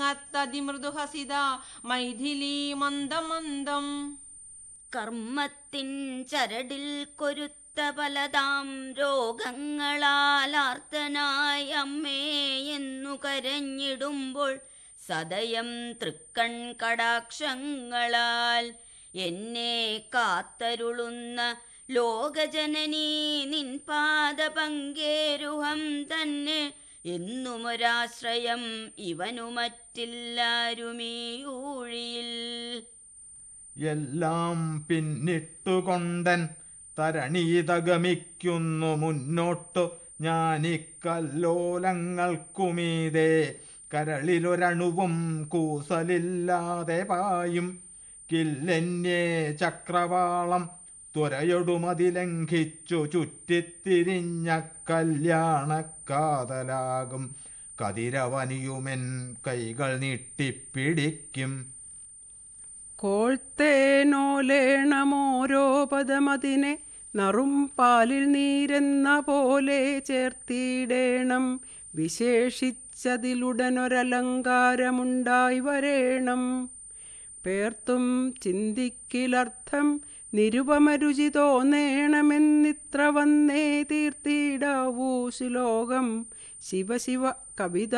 മൃദുഹസിത മൈഥിലി മന്ദമന്ദം കർമ്മത്തിൻ ചരടിൽ കൊരുത്ത പലതാം രോഗങ്ങളാൽ ആർത്തനായ അമ്മേ എന്നു കരഞ്ഞിടുമ്പോൾ സദയം തൃക്കൺ കടാക്ഷങ്ങളാൽ എന്നെ കാത്തരുളുന്ന ലോകജനനീ നിൻ പാദ പങ്കേരുഹം തന്നെ എന്നുമൊരാശ്രയം ഇവനു മറ്റില്ലാരുമീ ഊഴിയിൽ എല്ലാം പിന്നിട്ടുകൊണ്ടൻ തരണീതഗമിക്കുന്നു മുന്നോട്ടു ഞാനിക്കല്ലോലങ്ങൾക്കുമീതേ കരളിലൊരണുവും കൂസലില്ലാതെ പായും കില്ലെന്നേ ചക്രവാളം ത്വരയൊടുമതിലംഘിച്ചു ചുറ്റിത്തിരിഞ്ഞ കല്യാണക്കാതലാകും കതിരവനിയുമെൻ കൈകൾ നീട്ടിപ്പിടിക്കും കോൾത്തേനോലേണമോരോ പദമതിനെ നറും പാലിൽ നീരെന്ന പോലെ ചേർത്തിടേണം വിശേഷിച്ചതിലുടനൊരലങ്കാരമുണ്ടായി വരേണം പേർത്തും ചിന്തിക്കിലർത്ഥം നിരുപമരുചി തോന്നേണമെന്നിത്ര വന്നേ തീർത്തിടാവൂ ശ്ലോകം ശിവശിവ കവിത